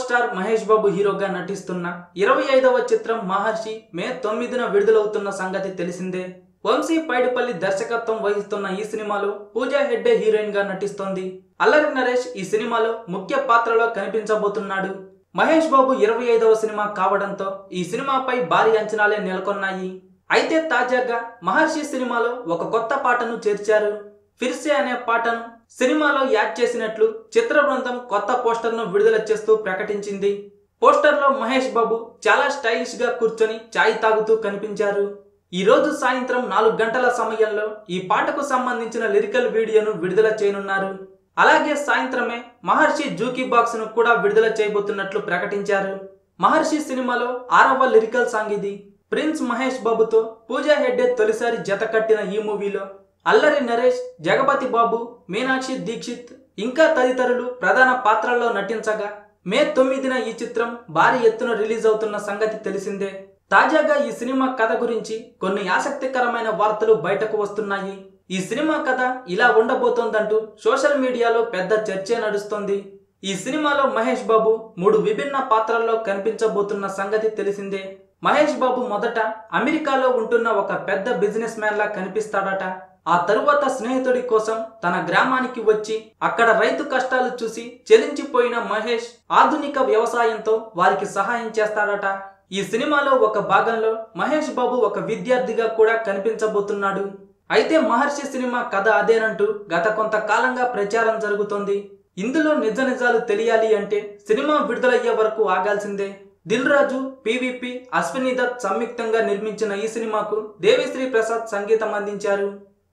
star Mahesh బాబు హీరోగా నటిస్తున్న ఇరవై ఐదవ చిత్రం మహర్షి మే తొమ్మిదిన విడుదలవుతున్న సంగతి తెలిసిందే వంశీ పైడిపల్లి దర్శకత్వం వహిస్తున్న ఈ సినిమాలో పూజా హెగ్డే హీరోయిన్ గా నటిస్తోంది అల్లరి నరేష్ ఈ సినిమాలో ముఖ్య పాత్రలో కనిపించబోతున్నాడు మహేష్ బాబు ఇరవై ఐదవ సినిమా కావడంతో ఈ సినిమాపై భారీ అంచనాలే నెలకొన్నాయి అయితే తాజాగా మహర్షి సినిమాలో ఒక కొత్త పాటను చేర్చారు ఫిర్సే అనే పాటను సినిమాలో యాడ్ చేసినట్లు చిత్ర బృందం కొత్త పోస్టర్ను విడుదల చేస్తూ ప్రకటించింది పోస్టర్లో మహేష్ బాబు చాలా స్టైలిష్ గా కూర్చొని చాయ్ తాగుతూ కనిపించారు ఈ రోజు సాయంత్రం నాలుగు గంటల సమయంలో ఈ పాటకు సంబంధించిన లిరికల్ వీడియోను విడుదల చేయనున్నారు అలాగే సాయంత్రమే మహర్షి జూకీ బాక్స్ ను కూడా విడుదల చేయబోతున్నట్లు ప్రకటించారు మహర్షి సినిమాలో ఆరవ లిరికల్ సాంగ్ ఇది ప్రిన్స్ మహేష్ బాబుతో పూజా హెగ్డే తొలిసారి జత కట్టిన ఈ మూవీలో అల్లరి నరేష్ జగపతి బాబు మీనాక్షి దీక్షిత్ ఇంకా తదితరులు ప్రధాన పాత్రల్లో నటించగా మే తొమ్మిదిన ఈ చిత్రం భారీ ఎత్తున రిలీజ్ అవుతున్న సంగతి తెలిసిందే తాజాగా ఈ సినిమా కథ గురించి కొన్ని ఆసక్తికరమైన వార్తలు బయటకు వస్తున్నాయి ఈ సినిమా కథ ఇలా ఉండబోతోందంటూ సోషల్ మీడియాలో పెద్ద చర్చే నడుస్తోంది ఈ సినిమాలో మహేష్ బాబు మూడు విభిన్న పాత్రల్లో కనిపించబోతున్న సంగతి తెలిసిందే మహేష్ బాబు మొదట అమెరికాలో ఉంటున్న ఒక పెద్ద బిజినెస్ మ్యాన్ లా కనిపిస్తాడట ఆ తరువాత స్నేహితుడి కోసం తన గ్రామానికి వచ్చి అక్కడ రైతు కష్టాలు చూసి చెలించిపోయిన మహేష్ ఆధునిక వ్యవసాయంతో వారికి సహాయం చేస్తాడట ఈ సినిమాలో ఒక భాగంలో మహేష్ బాబు ఒక విద్యార్థిగా కూడా కనిపించబోతున్నాడు అయితే మహర్షి సినిమా కథ అదేనంటూ గత కొంతకాలంగా ప్రచారం జరుగుతోంది ఇందులో నిజ నిజాలు తెలియాలి అంటే సినిమా విడుదలయ్యే వరకు ఆగాల్సిందే దిల్ రాజు పివిపి అశ్విని దత్ సంయుక్తంగా నిర్మించిన ఈ సినిమాకు దేవిశ్రీ ప్రసాద్ సంగీతం అందించారు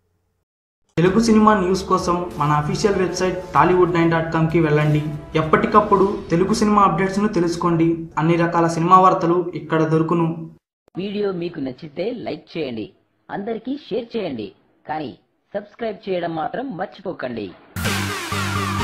తెలుగు సినిమా న్యూస్ కోసం మన official website Tollywood nine dot కామ్కి వెళ్ళండి ఎప్పటికప్పుడు తెలుగు సినిమా అప్డేట్స్ను తెలుసుకోండి అన్ని రకాల సినిమా వార్తలు ఇక్కడ దొరుకును వీడియో మీకు నచ్చితే లైక్ చేయండి అందరికీ షేర్ చేయండి కానీ సబ్స్క్రైబ్ చేయడం మాత్రం మర్చిపోకండి